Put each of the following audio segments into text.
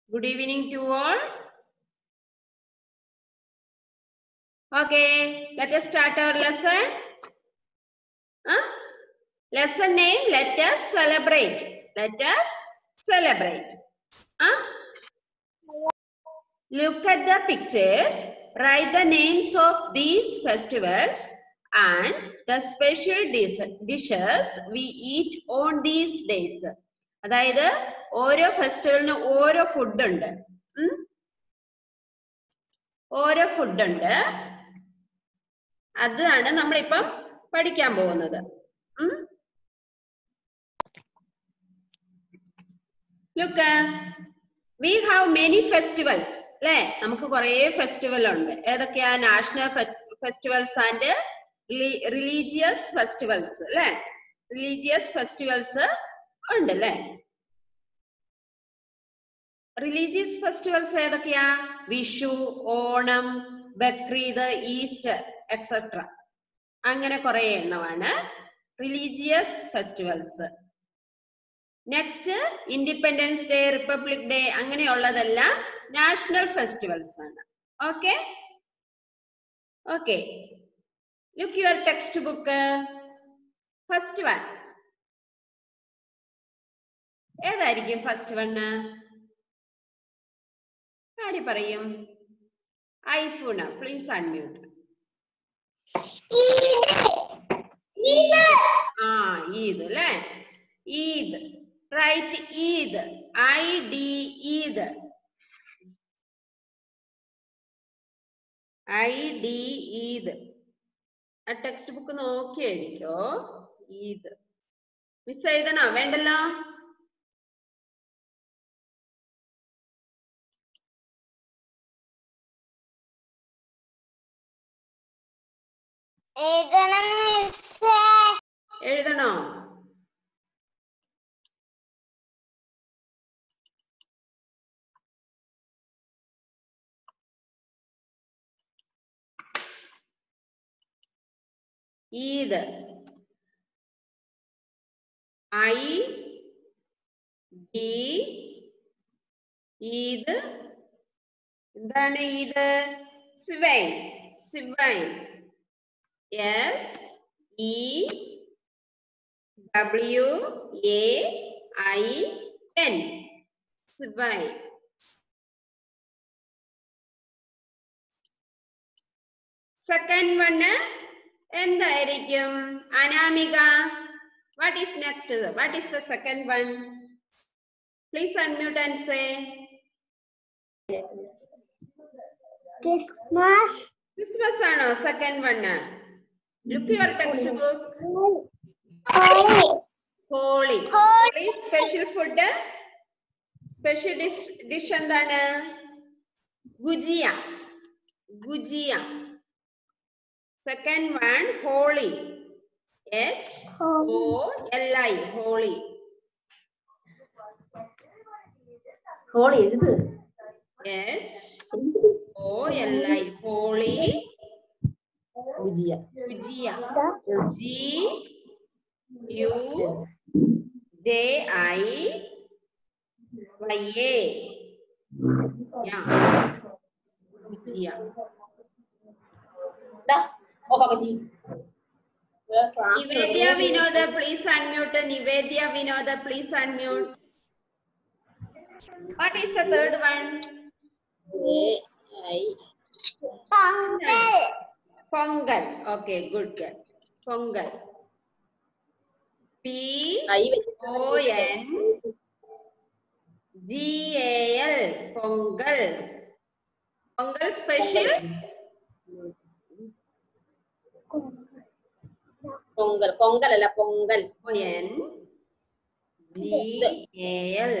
Good evening to all. Okay, let us start our lesson. Huh? Lesson name, let us celebrate. Let us celebrate. Huh? Look at the pictures. Write the names of these festivals and the special dis- dishes we eat on these days. അതായത് ഓരോ ഫെസ്റ്റിവലിന് ഓരോ food ഉണ്ട് ഉം? ഓരോ food ഉണ്ട് അതാണ് നമ്മളിപ്പം പഠിക്കാൻ പോകുന്നത് look we have many festivals അല്ലെ നമുക്ക് കുറെ ഫെസ്റ്റിവൽ ഉണ്ട് ഏതൊക്കെയാ national festivals and religious festivals അല്ലെ റിലീജിയസ് ഫെസ്റ്റിവൽസ് ഉണ്ട് അല്ലെ റിലീജിയസ് ഫെസ്റ്റിവൽസ് ഏതൊക്കെയാ വിഷു ഓണം ബക്രീദ് ഈസ്റ്റർ എക്സെട്ര അങ്ങനെ കുറെ എണ്ണമാണ് religious festivals next Independence Day Republic Day അങ്ങനെയുള്ളതെല്ലാം നാഷണൽ ഫെസ്റ്റിവൽസ് ആണ് okay okay look your textbook first one ഏതായിരിക്കും ഫസ്റ്റ് വണ്ണ് ആര് പറയും ഐഫോണ പ്ലീസ് അൺമ്യൂട്ട് ആ ഈദ് അല്ലേ Eid right Eid I D Eid I D Eid ആ ടെക്സ്റ്റ് ബുക്ക് നോക്കി എഴുതിക്കോ ഈദ് മിസ് എഴുതണോ വേണ്ടല്ലോ എഴുതണം മിസ്സേ എഴുതണോ ഈദ് ഐ ഡി ഈദ് എന്താണ് Eid sewain sewain S E W A I N sewain second one എന്തായിരിക്കും Anamika what is next what is the second one please unmute and say Christmas Christmas ആണോ second one look your textbook Holi Holi Holi special food special dish dish എന്താണ് gujiya gujiya second one Holi H O L I Holi Holi എഴുത് H O L I holy Vijaya gujiya G U J I Y A gujiya ഓ പകതി Nivedya Vinoda please unmute Nivedya Vinoda please unmute what is the third one Pongal Pongal okay good good Pongal P I O N G A L Pongal Pongal special Pongal Pongal അല്ല Pongal O N G A L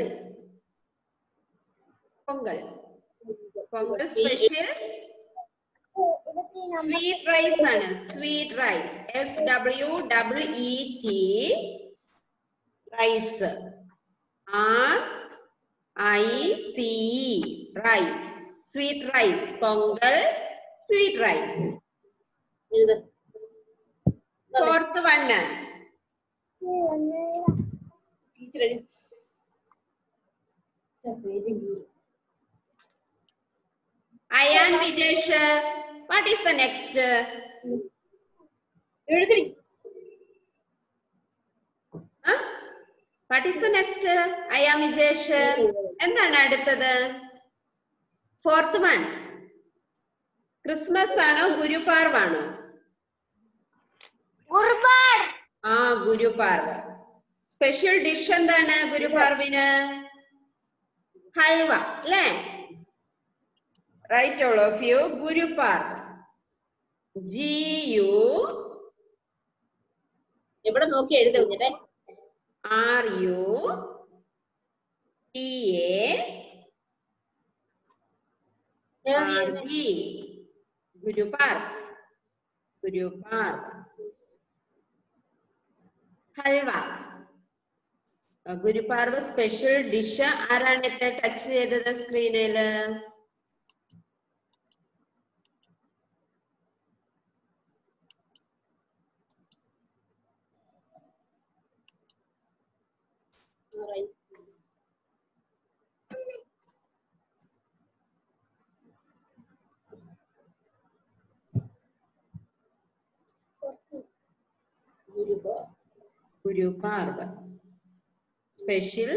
Pongal Pongal special sweet rice ആണ് sweet rice S W double E T rice R I C rice sweet rice Pongal sweet rice എഴുത് fourth one teacher എഴുതി page Ayan Vijesh what is the next എഴുതി what is the next Ayan Vijesh എന്താണ് അടുത്തത് fourth one Christmas ആണോ ഗുരുപാർവാണോ ഗുർബാർ ആ ഗുരുപാർവ് special dish എന്താണ് ഗുരുപാർവിന് ഹൽവ അല്ലേ right all of you Gurpurab G U എവിടെ നോക്കി എഴുതി കുഞ്ഞിട്ടെ R U T A R V ഗുരുപാർവ് Gurpurab halwa Gurpurab special dish ആരാണ് ഇത് ടച്ച് ചെയ്തത് സ്ക്രീനില് Gurpurab special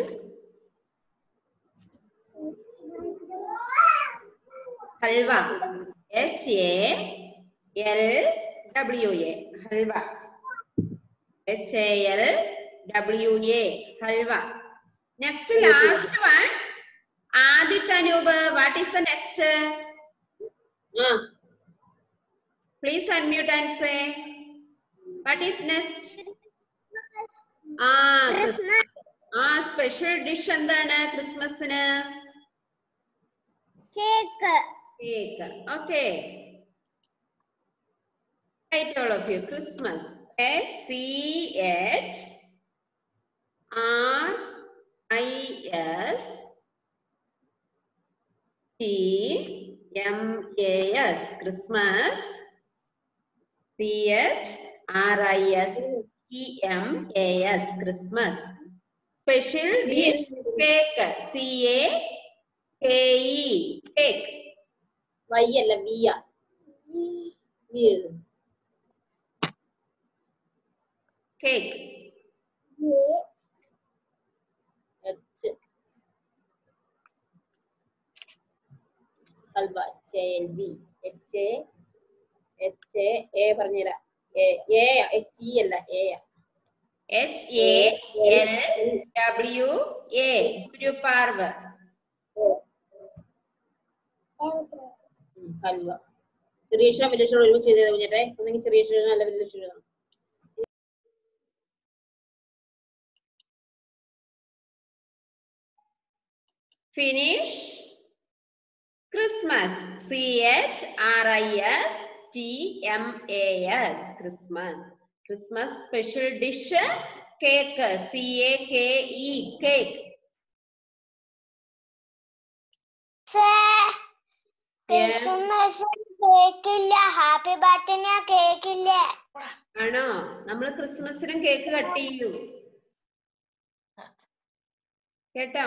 halwa H A L W A halwa H A L W A halwa next last one Aditya Anoop what is the next ആ please unmute and say what is next ആ Christmas ആ special dish എന്താണ് ക്രിസ്മസിന് cake cake okay right all of you Christmas S C H R I S T M A S Christmas C H R I S E M A S Christmas special dish cake C A K E cake Y അല്ല വിയ cake H halwa H L B H H A പറഞ്ഞുതരാം A H E അല്ല A H A L W A Gurpurab halwa ചെറിയ അക്ഷരം വലിയ അക്ഷരം ഒരുമിച്ച് ചെയ്തത് കുഞ്ഞേട്ടെ ഒന്നെങ്കിൽ ചെറിയ അക്ഷരം അല്ല വലിയ അക്ഷരം എഴുതണം finish Christmas C H R I S T M A S Christmas Christmas special dish cake C A K E cake Christmas കേക്കില്ല ഹാപ്പി ബർത്ത്ഡേ കേക്കില്ല ആണോ നമ്മൾ ക്രിസ്മസിനും കേക്ക് കട്ട് ചെയ്യൂ കേട്ടോ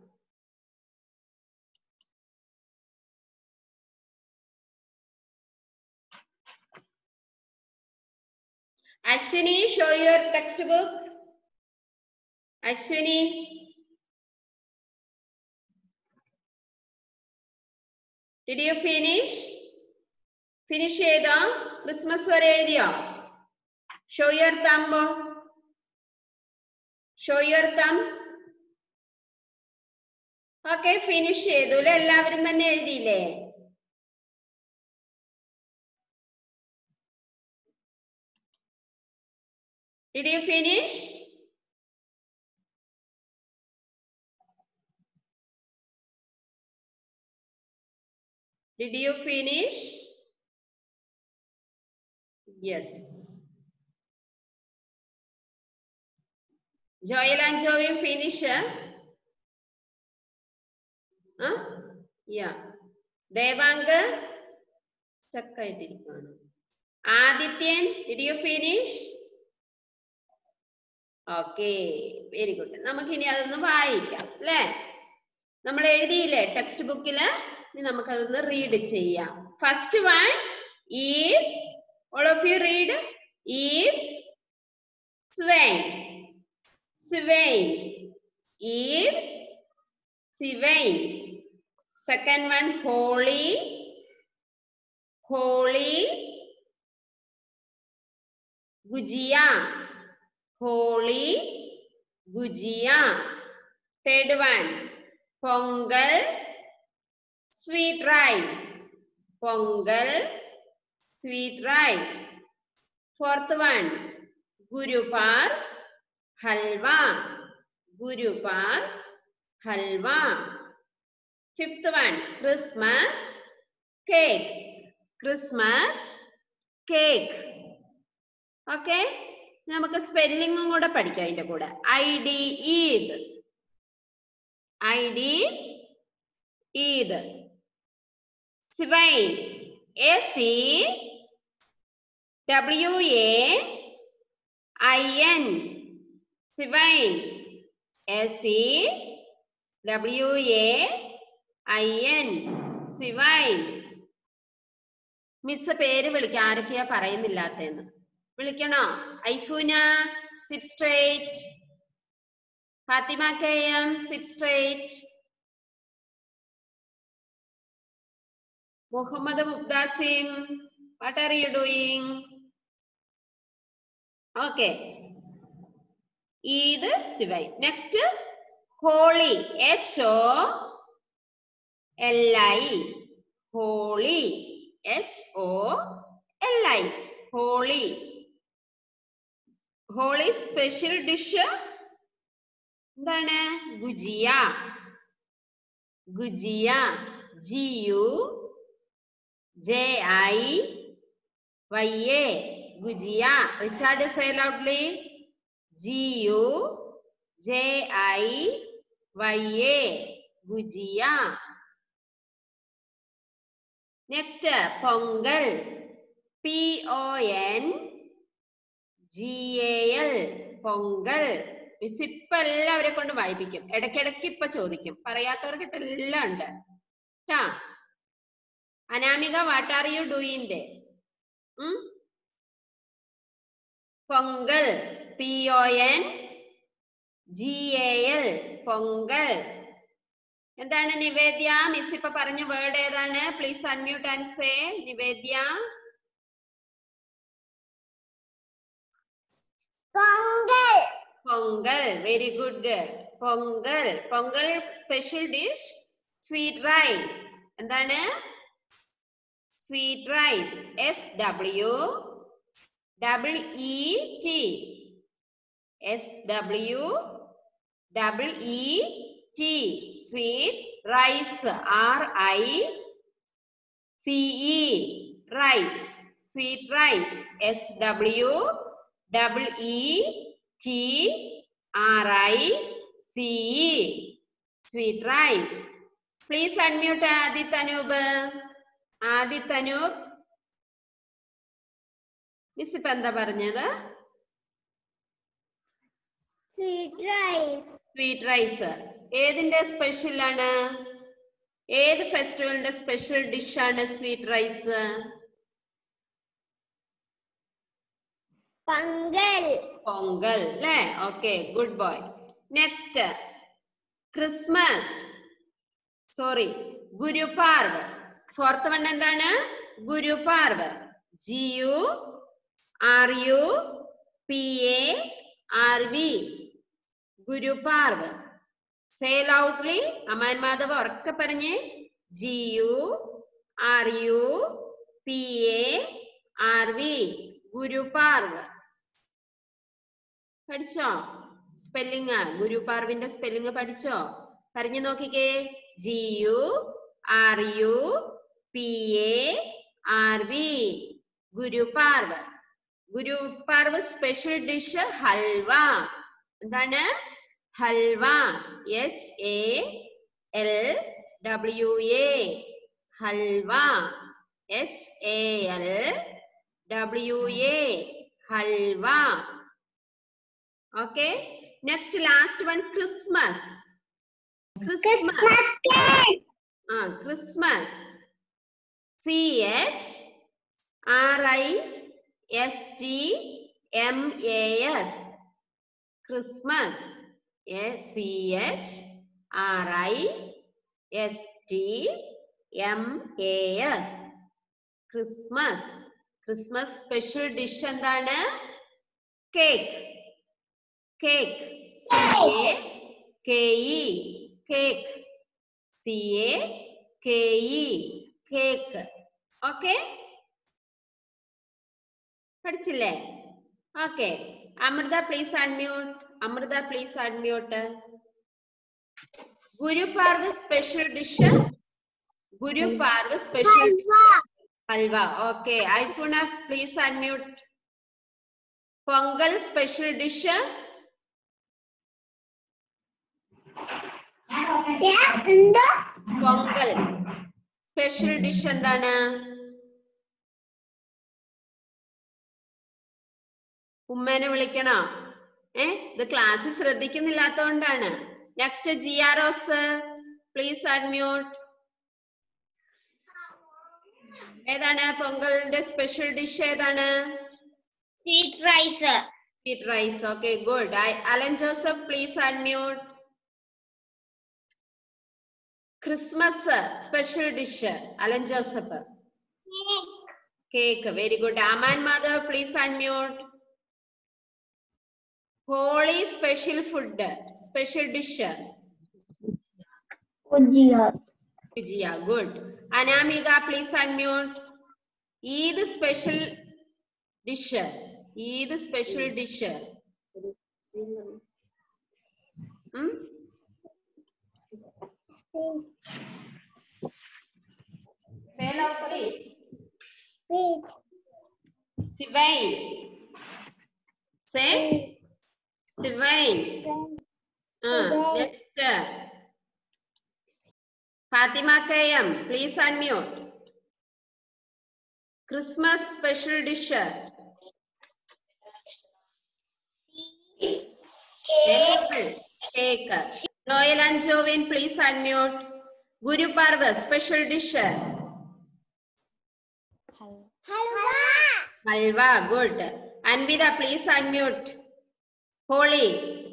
Ashwini show your textbook Ashwini did you finish finish ചെയ്തോ Christmas വരെ എഴുതിയോ show your thumb show your thumb okay finish ചെയ്തു അല്ലെ എല്ലാവരും തന്നെ എഴുതിയില്ലേ did you finish Did you finish? Yes. Joel and Joey finish? Huh? Yeah. Devank stuck ആയിട്ടിരിക്കുകയാണ് Adithyan did you finish okay very good നമുക്കിനി അതൊന്ന് വായിക്കാം അല്ലേ നമ്മൾ എഴുതിയില്ലേ ടെക്സ്റ്റ് ബുക്കില് ഇനി നമുക്കതൊന്ന് റീഡ് ചെയ്യാം first one is all of you read is sewain sewain is sewain second one Holi Holi gujiya Holi gujiya third one Pongal sweet rice Pongal sweet rice fourth one Gurpurab halwa Gurpurab halwa fifth one Christmas cake Christmas cake okay നമുക്ക് സ്പെല്ലിങ്ങും കൂടെ പഠിക്കാം അതിന്റെ കൂടെ I D Eid I D Eid sewain A C W A I N sewain A C W A I N സിവൈൻ miss പേര് വിളിക്കാം ആരൊക്കെയാ പറയുന്നില്ലാത്തെന്ന് വിളിക്കണോ ഐഫൂന sit straight Fathima K M sit straight Muhammad മുബ്ദാസിം what are you doing okay Eid സിവൈ next Holi H O L I Holi H O L I Holi Holi special dish എന്താണ് gujiya gujiya G U J I Y A gujiya Richard say loudly G U J I Y A gujiya next Pongal P O N G A L Pongal miss ഇപ്പൊ എല്ലാവരെ കൊണ്ട് വായിപ്പിക്കും ഇടയ്ക്കിടയ്ക്ക് ഇപ്പൊ ചോദിക്കും പറയാത്തവർക്കിട്ട് എല്ലാം ഉണ്ട് ട്ടാ Anamika what are you doing ദേ Pongal P O N G A L Pongal എന്താണ് നിവേദ്യ മിസ് ഇപ്പൊ പറഞ്ഞ വേർഡ് ഏതാണ് please unmute and say Nivedya Pongal Pongal very good girl Pongal Pongal special dish sweet rice എന്താണ് sweet rice S W double E T S W double E T sweet rice R I C E rice sweet rice S W double E T R I C E sweet rice please unmute Adith Anoop Adith Anoop miss ഇപ്പൊ എന്താ പറഞ്ഞത് sweet rice sweet rice ഏതിന്റെ special ആണ് ഏത് ഫെസ്റ്റിവലിന്റെ special dish ആണ് sweet rice Pongal Pongal അല്ലേ okay good boy next Christmas sorry Guruparv fourth one എന്താണ് Guruparv G U R U P A R V Guruparv say loudly Aman Madhav ഉറക്കെ പറഞ്ഞേ G U R U P A R V Guruparv പഠിച്ചോ spelling ഗുരുപാർവിന്റെ spelling പഠിച്ചോ പറഞ്ഞു നോക്കിക്കേ G U R U P A R V ഗുരുപാർവ് Guruparv special dish halwa എന്താണ് halwa H A L W A halwa H A L W A halwa okay next last one Christmas Christmas Christmas cake ആ Christmas C H R I S T M A S Christmas a C H R I S T M A S Christmas Christmas special dish എന്താണ് cake cake C A K E cake C A K E cake okay പഠിച്ചില്ലേ okay Amrita please unmute Amrita please unmute ഗുരുപാർവ് special dish Guruparv special halwa okay ഐഫോണ please unmute Pongal special dish എന്താ Pongal special dish എന്താണ് ഉമ്മേനെ വിളിക്കണോ ഏ ഇത് class ശ്രദ്ധിക്കുന്നില്ലാത്തോണ്ടാണ് നെക്സ്റ്റ് ജി ആർ ഓസ് പ്ലീസ് അഡ്മ്യൂട്ട് ഏതാണ് പൊങ്കലിന്റെ സ്പെഷ്യൽ ഡിഷ് ഏതാണ് sweet rice Eat rice. Okay, good. I, Alan Joseph, please unmute. Christmas uh, special dish. Alan Joseph. Cake. Very good. Aman mother, please unmute. Holy special food. Special dish. ഉജിയ Vijaya. Good. Anamika, please unmute. Eid special dish. Eid special dish. Hmm? Spell out please. Sivine. Say Sivine. Uh, next. Fatima Kayam, please unmute. Christmas special dish. Cake. Noel and Jovin, please unmute. Guru Parva, special dish. Halwa Halwa, good. Anvida, please unmute. Holy.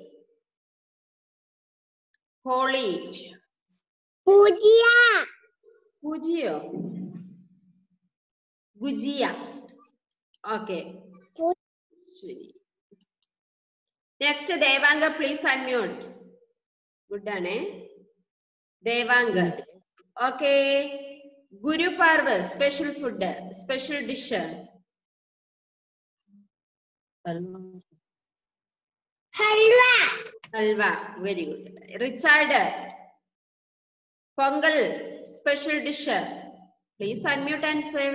Holy. ഉജിയ Gujiyo. Gujiya. Okay. ശരി. Next, Devanga, please unmute. Good, ആണേ. Devanga. Okay. Guru Parva, special food, special dish. Halwa Halwa, very good. Richard. Pongal, special dish. Please unmute and say.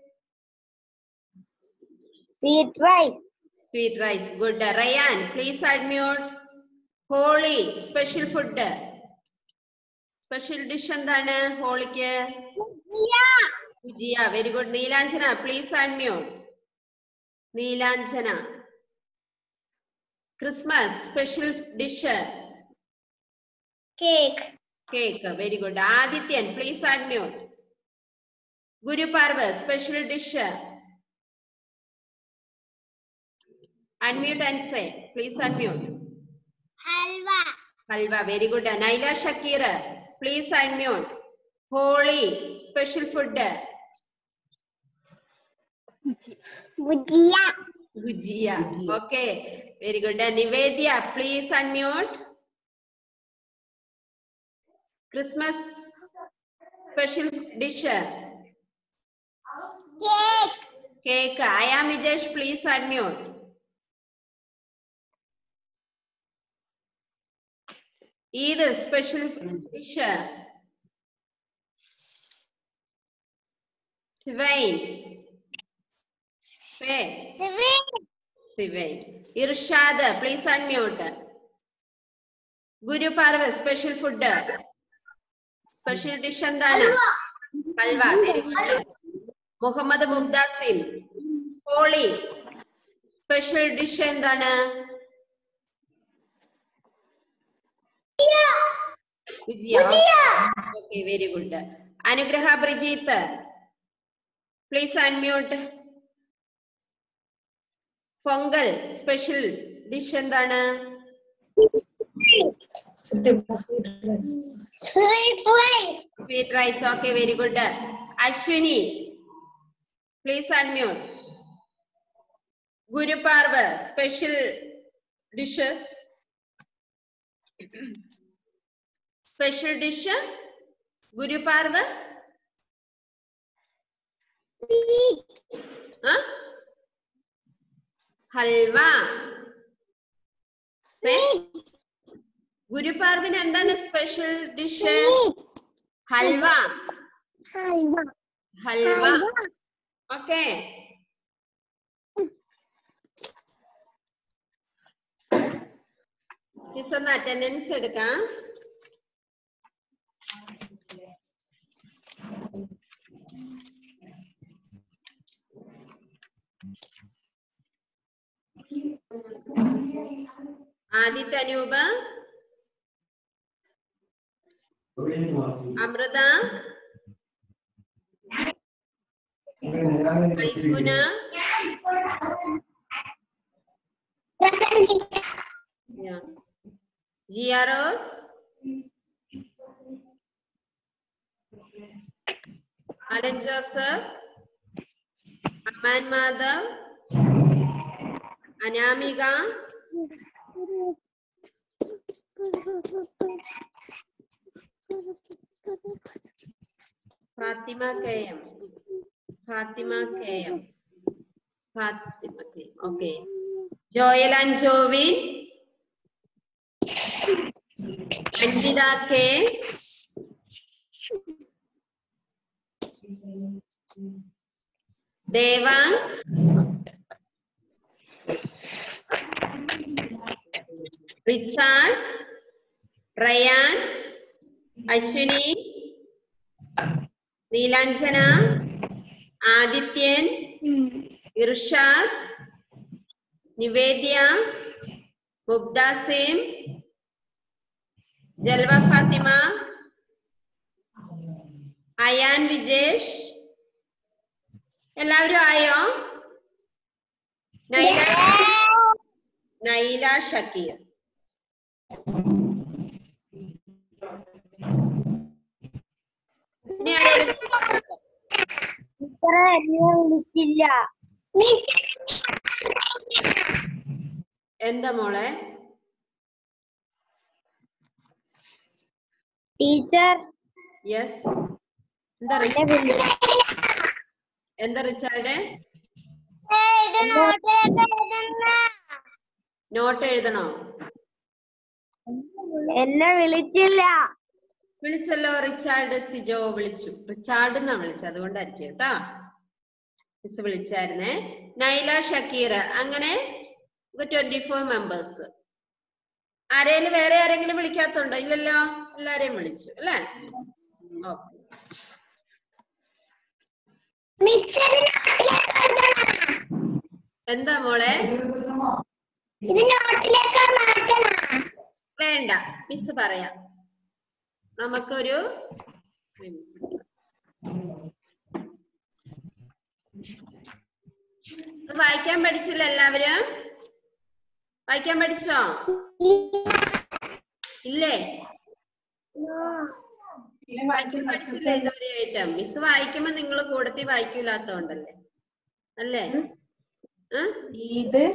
Sweet rice Sweet rice, good. Ryan, please unmute. Holy, special food. Special dish എന്താണ് ഹോളിക്ക് Vijaya very good Neelanjana please unmute Neelanjana Christmas special dish cake cake very good Adithyan please unmute ഗുരുപാർവ് special dish unmute and say please unmute halwa halwa very good Naila Shakeer please unmute Holi special food ഉജിയ gujiya okay very good Nivedya please unmute Christmas special dish cake cake അയാ Vijesh please unmute Eid special dish സിവൈൻ say sweet സിവൈൻ Irshad please unmute ഗുരുപാർവ് special food special dish എന്താണ് halwa very good Muhammad Mumtazim Holi special dish എന്താണ് Vijaya okay very good Anugraha Brijith please unmute Pongal special dish എന്താണ് Sweet rice. Sweet rice okay very good Ashwini please unmute ഗുരുപാർവ് special dish special dish Gurpurab Sweet. ആ halwa Sweet. ഗുരുപാർവിന് എന്താണ് special dish Sweet. Halwa Halwa. Halwa Halwa. Okay miss ഒന്ന് attendance എടുക്കാം Aditya Anoop Amrita Mythuna Present. Jiarose Alan Joseph Aman Madhav Anamika Fathima K M Fathima K M Fathima K okay Joel and Jovin Anjitha K Devang Richard Rayan Ashwini Neelanjana Adithyan Irshad Nivedya Mubdasim Jalwa Fathima Ayaan Vijesh എല്ലാവരും ആയോ നൈല നൈല ഷക്കീർ ഇനി ആരെങ്കിലും ഇത്ര എന്നെ വിളിച്ചില്ല എന്താ മോളെ ടീച്ചർ യെസ് എന്താ റി- എന്നെ വിളി- എന്താ റിച്ചാർഡ് എന്നെ നോട്ട് എഴുതണോ എന്നെ വിളിച്ചില്ല വിളിച്ചല്ലോ റിച്ചാർഡ് സിജോ വിളിച്ചു റിച്ചാർഡ് എന്നാ വിളിച്ചത് അതുകൊണ്ടായിരിക്കും കേട്ടാ മിസ് വിളിച്ചായിരുന്നേ നൈല ഷക്കീർ അങ്ങനെ ട്വന്റി ഫോർ മെമ്പേഴ്സ് ആരേലും വേറെ ആരെങ്കിലും വിളിക്കാത്തുണ്ടോ ഇല്ലല്ലോ എല്ലാരെയും വിളിച്ചു അല്ലേ ഓക്കെ എന്താ മോളെ ഇത് നോട്ടിലേക്ക് മാറ്റണം വേണ്ട മിസ് പറയാം നമുക്കൊരു ഇത് വായിക്കാൻ പഠിച്ചില്ല എല്ലാവരും വായിക്കാൻ പഠിച്ചോ ഇല്ലേ വായിക്കാൻ പഠിച്ചില്ല ഇതുവരെയായിട്ട് മിസ് വായിക്കുമ്പോ നിങ്ങൾ കൂടത്തിൽ വായിക്കൂലാത്തോണ്ടല്ലേ അല്ലേ ഇത്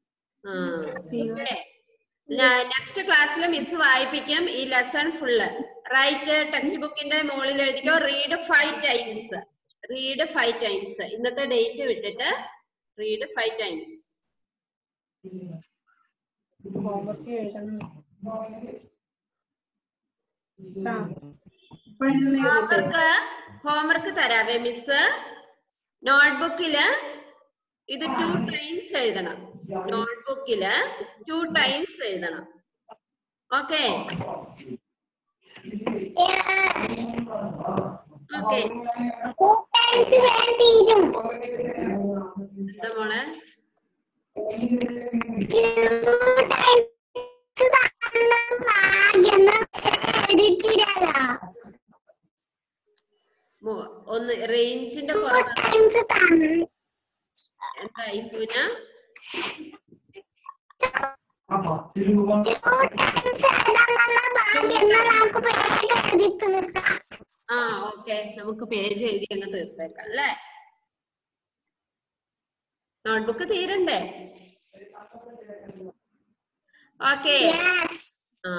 നെക്സ്റ്റ് ക്ലാസ്സിൽ മിസ് വായിപ്പിക്കും ഈ ലെസൺ ഫുള്ള് റൈറ്റ് ടെക്സ്റ്റ് ബുക്കിന്റെ മുകളിൽ എഴുതിക്കോ read five times read five times ഇന്നത്തെ ഡേറ്റ് വിട്ടിട്ട് റീഡ് ഫൈവ് ടൈംസ് ഹോംവർക്ക് എഴുതണം ഹോംവർക്ക് ഹോംവർക്ക് തരാവേ മിസ് നോട്ട്ബുക്കില് ഇത് ടു ടൈംസ് എഴുതണം നോട്ട്ബുക്കില് ടു ടൈംസ് എഴുതണം ഓക്കെ ഓക്കെ തീരും എന്താ മോളെ എഡിറ്റ് മു- ഒന്ന് റേഞ്ചിന്റെ കുറവ് ടൈംസ് തന്നു എന്തായി പൂന ടു ടൈംസ് എന്നാൽ നമുക്ക് പേര് എഴുതി തീർക്കാം ആ ഓക്കെ നമുക്ക് പേജ് എഴുതി അങ്ങ് തീർത്തേക്കാം അല്ലേ നോട്ട്ബുക്ക് തീരണ്ടേ ഓക്കെ യെസ് ആ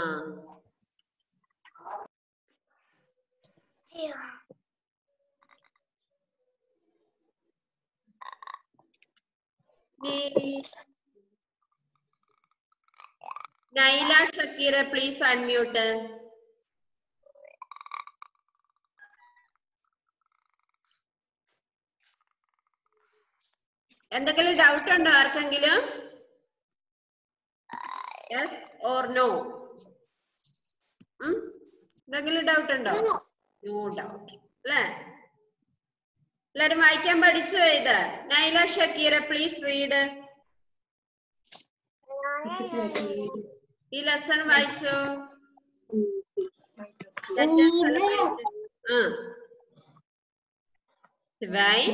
Ni- Naila Shakira, please unmute. എന്തെങ്കിലും ഡൗട്ട് ഉണ്ടോ ആർക്കെങ്കിലും യെസ് ഓർ നോ എന്തെങ്കിലും ഡൗട്ട് ഉണ്ടോ നോ ഡൗട്ട് അല്ലേ എല്ലാരും വായിക്കാൻ പഠിച്ചോ ഇത് നൈല ഷക്കീര പ്ലീസ് റീഡ് ഈ ലെസൺ വായിച്ചോ Let us celebrate. ആ ശിവായി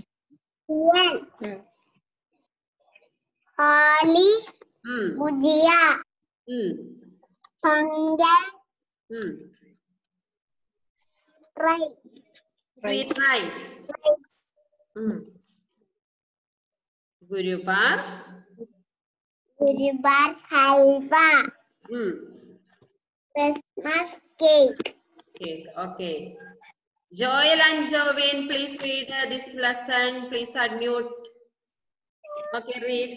ഹോളി ഉം പുതിയ ഉം പൊങ്കൽ ഉം ഫ്രൈ സ്വീറ്റ് റൈസ് ഉം ഗുരുപാർ ഗുരുവാർ ഹൽവ ഉം Christmas cake Okay, okay. Joel and Jovin, please read uh, this lesson. Please unmute. Okay, read.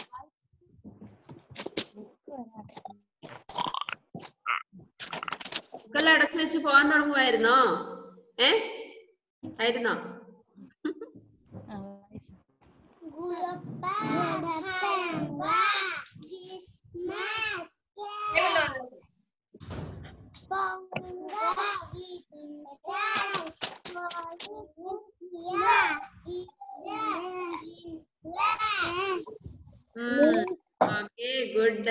ബുക്കെല്ലാം അടച്ചു വെച്ച് പോകാൻ തുടങ്ങുമായിരുന്നോ ഏ ആയിരുന്നോ Christmas Hmm. Okay, good.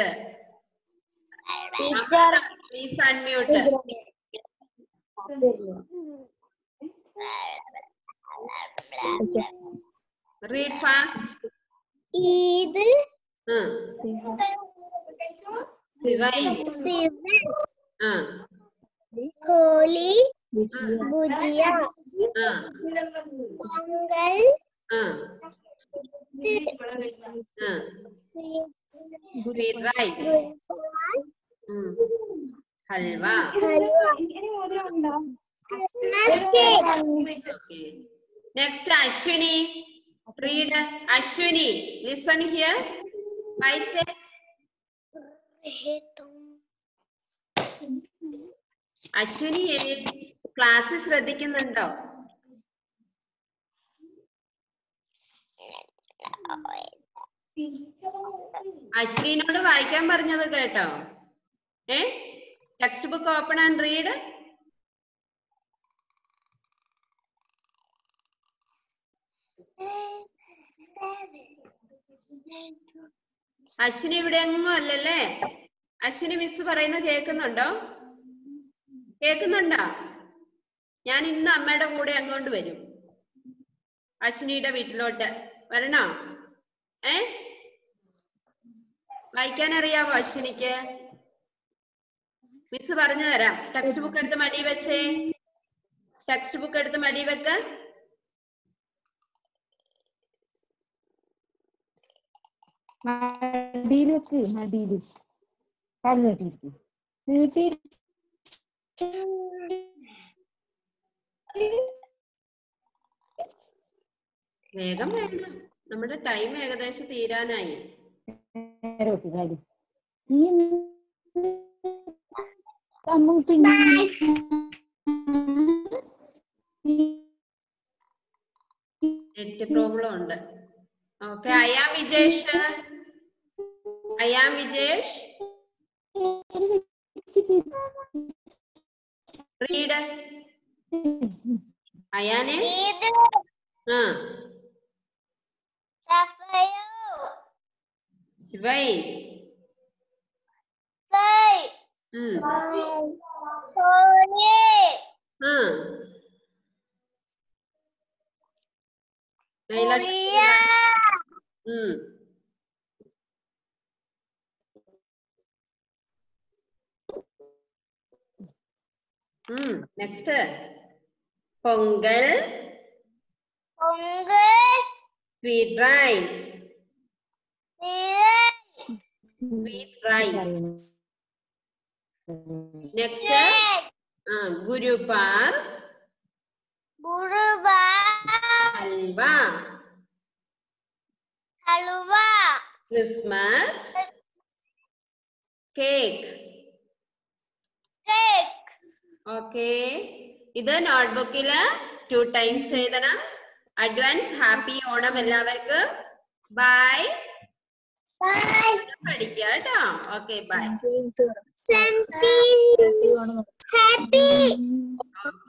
Please unmute. Read fast. ഇത് Hmm. ശിവായി ശിവൻ ആ ഹോളി ഭുജിയ ആ പൊങ്കൽ ആ ആ sweet rice halwa Christmas cake Okay. Next, Ashwini. Read Ashwini. Listen here. വായിച്ചേ അശ്വിനി ക്ലാസ് ശ്രദ്ധിക്കുന്നുണ്ടോ അശ്വിനോട് വായിക്കാൻ പറഞ്ഞത് കേട്ടോ ഏ text book open and read Ashwini ഇവിടെ എങ്ങും അല്ലല്ലേ അശ്വിനി മിസ് പറയുന്നത് കേൾക്കുന്നുണ്ടോ കേൾക്കുന്നുണ്ടോ ഞാൻ ഇന്ന് അമ്മയുടെ കൂടെ അങ്ങോട്ട് വരും അശ്വിനിയുടെ വീട്ടിലോട്ട് വരണോ ഏ വായിക്കാൻ അറിയാവോ അശ്വിനിക്ക് മിസ് പറഞ്ഞു തരാം ടെക്സ്റ്റ് ബുക്ക് എടുത്ത് മടി വെച്ചേ ടെക്സ്റ്റ് ബുക്ക് എടുത്ത് മടി വെക്ക് മടിയിൽ വെക്ക് മടിയിൽ കാല് നീട്ടിയിരിക്കും നീട്ടി വേഗം വേണം നമ്മുടെ ടൈം ഏകദേശം തീരാനായി നേരെ വെക്ക് കാല് നീ അങ്ങോട്ട് നെറ്റ് പ്രോബ്ലം ഉണ്ട് okay I'm Vijesh I'm Vijesh read അയാനെ ഇത് ആ സഫയോ ശിവൈ ഫൈ ഉം ഹോളി ആ നൈല പുളിയ ഉം ഉം next Pongal Pongal sweet rice biryani sweet rice next ആ ഗുരുപാർ ബുറുബ halwa halwa Christmas cake cake okay ഇത് നോട്ട്ബുക്കില് ടു ടൈംസ് എഴുതണം അഡ്വാൻസ് ഹാപ്പി ഓണം എല്ലാവർക്കും ബൈ ബൈ പഠിക്കുക കേട്ടോ okay bye seventeen happy okay